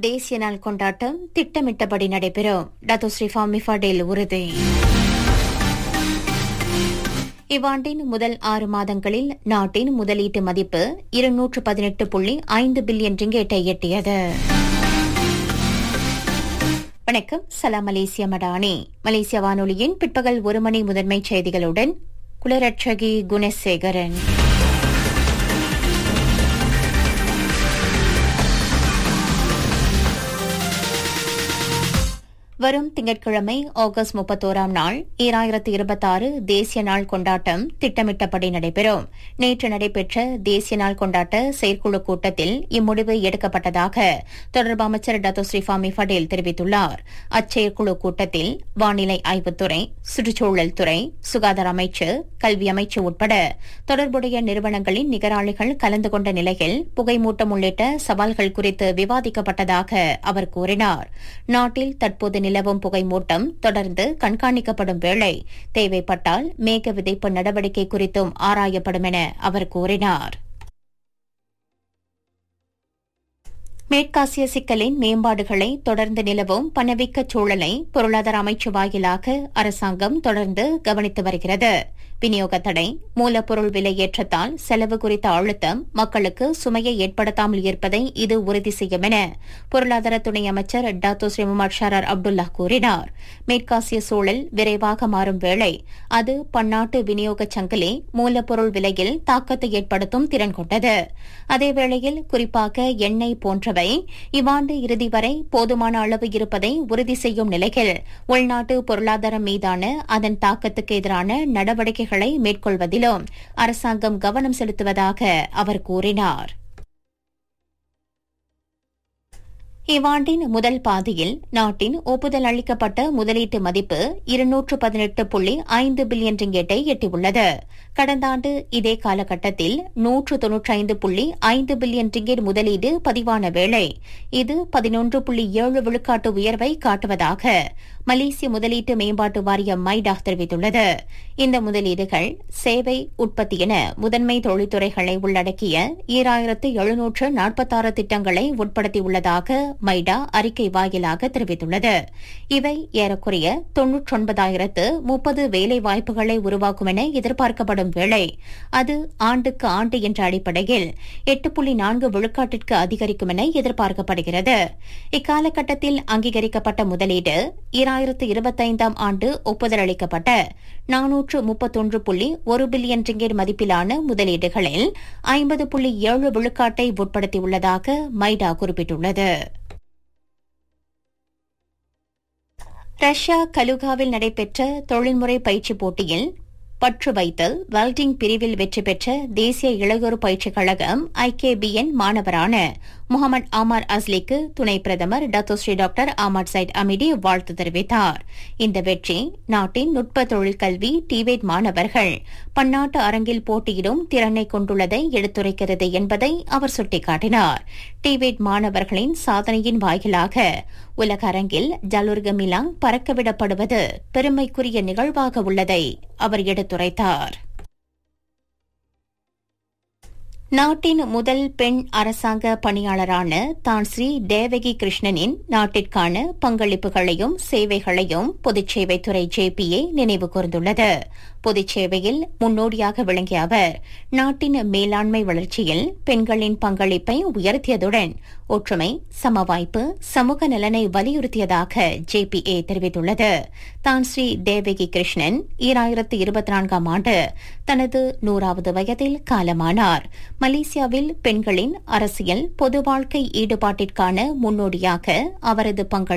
தேசிய நாள் கொண்டாட்டம் திட்டமிட்டபடி நடைபெறும் டத்தோஸ்ரீ ஃபாமிஃபாடேல் உறுதி இவ்வாண்டின் முதல் ஆறு மாதங்களில் நாட்டின் முதலீட்டு மதிப்பு இருநூற்று பதினெட்டு புள்ளி ஐந்து பில்லியன் ரிங்கேட்டை எட்டியது வணக்கம் சலாம் மலேசிய மடானி மலேசிய வானொலியின் பிற்பகல் ஒரு மணி முதன்மை செய்திகளுடன் குலரட்சகி குணசேகரன் வரும் திங்கட்கிழமை ஆகஸ்ட் முப்பத்தோராம் நாள் ஈராயிரத்து இருபத்தாறு தேசிய நாள் கொண்டாட்டம் திட்டமிட்டபடி நடைபெறும் நேற்று நடைபெற்ற தேசிய நாள் கொண்டாட்ட செயற்குழு கூட்டத்தில் இம்முடிவு எடுக்கப்பட்டதாக தொடர்பு அமைச்சர் டத்தோ ஸ்ரீஃபாமி படேல் தெரிவித்துள்ளார் அச்செயற்குழு கூட்டத்தில் வானிலை ஆய்வுத்துறை சுற்றுச்சூழல் துறை சுகாதார அமைச்சு கல்வி அமைச்சு உட்பட தொடர்புடைய நிறுவனங்களின் நிகராளிகள் கலந்து கொண்ட நிலையில் புகைமூட்டம் உள்ளிட்ட சவால்கள் குறித்து விவாதிக்கப்பட்டதாக அவர் கூறினார் நாட்டில் தற்போது நிலவும் புகைமூட்டம் தொடர்ந்து கண்காணிக்கப்படும் வேளை தேவைப்பட்டால் மேக விதைப்பு நடவடிக்கை குறித்தும் ஆராயப்படும் என அவர் கூறினார் மேற்காசிய சிக்கலின் மேம்பாடுகளை தொடர்ந்து நிலவும் பணவீக்க சூழலை பொருளாதார அமைச்சு வாயிலாக அரசாங்கம் தொடர்ந்து கவனித்து வருகிறது விநியோக தடை மூலப்பொருள் விலை ஏற்றத்தால் செலவு குறித்த அழுத்தம் மக்களுக்கு சுமையை ஏற்படுத்தாமல் இருப்பதை இது உறுதி செய்யும் என பொருளாதார துணை அமைச்சர் டாத்தோ ஸ்ரீமுமார் ஷரார் அப்துல்லா கூறினார் மேற்காசிய சூழல் விரைவாக மாறும் வேளை அது பன்னாட்டு விநியோக சங்கிலி மூலப்பொருள் விலையில் தாக்கத்தை ஏற்படுத்தும் திறன் கொண்டது அதேவேளையில் குறிப்பாக எண்ணெய் போன்றவை இவ்வாண்டு இறுதி வரை போதுமான அளவு இருப்பதை உறுதி செய்யும் நிலையில் உள்நாட்டு பொருளாதாரம் மீதான அதன் தாக்கத்துக்கு எதிரான நடவடிக்கைகளை மேற்கொள்வதிலும் அரசாங்கம் கவனம் செலுத்துவதாக அவர் கூறினார் இவ்வாண்டின் முதல் பாதியில் நாட்டின் ஒப்புதல் அளிக்கப்பட்ட முதலீட்டு மதிப்பு இருநூற்று பதினெட்டு புள்ளி ஐந்து பில்லியன் ரிங்கெட்டை எட்டியுள்ளது கடந்த ஆண்டு இதே காலகட்டத்தில் நூற்று தொன்னூற்றி ஐந்து புள்ளி ஐந்து பில்லியன் ரிங்கெட் முதலீடு பதிவான வேளை இது பதினொன்று புள்ளி ஏழு விழுக்காட்டு உயர்வை காட்டுவதாக மலேசிய முதலீட்டு மேம்பாட்டு வாரியம் மைடா தெரிவித்துள்ளது இந்த முதலீடுகள் சேவை உற்பத்தி என முதன்மை தொழில்துறைகளை உள்ளடக்கிய ஈராயிரத்து எழுநூற்று நாற்பத்தாறு திட்டங்களை உட்படுத்தியுள்ளதாக மைடா அறிக்கை வாயிலாக தெரிவித்துள்ளது இவை ஏறக்குறைய தொன்னூற்றொன்பதாயிரத்து முப்பது வேலை வாய்ப்புகளை உருவாக்கும் என எதிர்பார்க்கப்படும் வேளை அது ஆண்டுக்கு ஆண்டு என்ற அடிப்படையில் எட்டு புள்ளி நான்கு விழுக்காட்டிற்கு அதிகரிக்கும் என எதிர்பார்க்கப்படுகிறது இக்காலகட்டத்தில் அங்கீகரிக்கப்பட்ட முதலீடு ஈராயிரத்து இருபத்தைந்தாம் ஆண்டு ஒப்புதல் அளிக்கப்பட்ட நானூற்று முப்பத்தொன்று புள்ளி ஒரு பில்லியன் ரிங்கெட் மதிப்பிலான முதலீடுகளில் ஐம்பது புள்ளி ஏழு விழுக்காட்டை உட்படுத்தியுள்ளதாக மைடா குறிப்பிட்டுள்ளது ரஷ்யா கலுகாவில் நடைபெற்ற தொழில்முறை பயிற்சி போட்டியில் பற்று வைத்தல் வெல்டிங் பிரிவில் வெற்றி பெற்ற தேசிய இளையோர் பயிற்சிக் கழகம் ஐகேபிஎன் மாணவரான முகமது ஆமார் அஸ்லிக்கு துணை பிரதமர் Dato' Sri doctor Ahmad Zahid Hamidi வாழ்த்து தெரிவித்தார் இந்த வெற்றி நாட்டின் நுட்ப தொழிற்கல்வி டிவேட் மாணவர்கள் பன்னாட்டு அரங்கில் போட்டியிடும் திறனை கொண்டுள்ளதை எடுத்துரைக்கிறது என்பதை அவர் சுட்டிக்காட்டினார் டிவேட் மாணவர்களின் சாதனையின் வாயிலாக உலக அரங்கில் ஜலுர்க மிலாங் பறக்கவிடப்படுவது பெருமைக்குரிய நிகழ்வாக உள்ளதை அவர் எடுத்துரைத்தார் நாட்டின் முதல் பெண் அரசாங்க பணியாளரான தான் ஸ்ரீ தேவகி கிருஷ்ணனின் நாட்டிற்கான பங்களிப்புகளையும் சேவைகளையும் பொதுச்சேவைத்துறை ஜேபிஏ நினைவு கூர்ந்துள்ளது பொதுச்சேவையில் முன்னோடியாக விளங்கிய அவர் நாட்டின் மேலாண்மை வளர்ச்சியில் பெண்களின் பங்களிப்பை உயர்த்தியதுடன் ஒற்றுமை சமவாய்ப்பு சமூக நலனை வலியுறுத்தியதாக ஜேபிஏ தெரிவித்துள்ளது தான் ஸ்ரீ தேவகி கிருஷ்ணன் ஈராயிரத்து இருபத்தி நான்காம் ஆண்டு தனது நூறாவது வயதில் காலமானார் மலேசியாவில் பெண்களின் அரசியல் பொது வாழ்க்கை ஈடுபாட்டிற்கான முன்னோடியாக அவரது பங்களிப்பு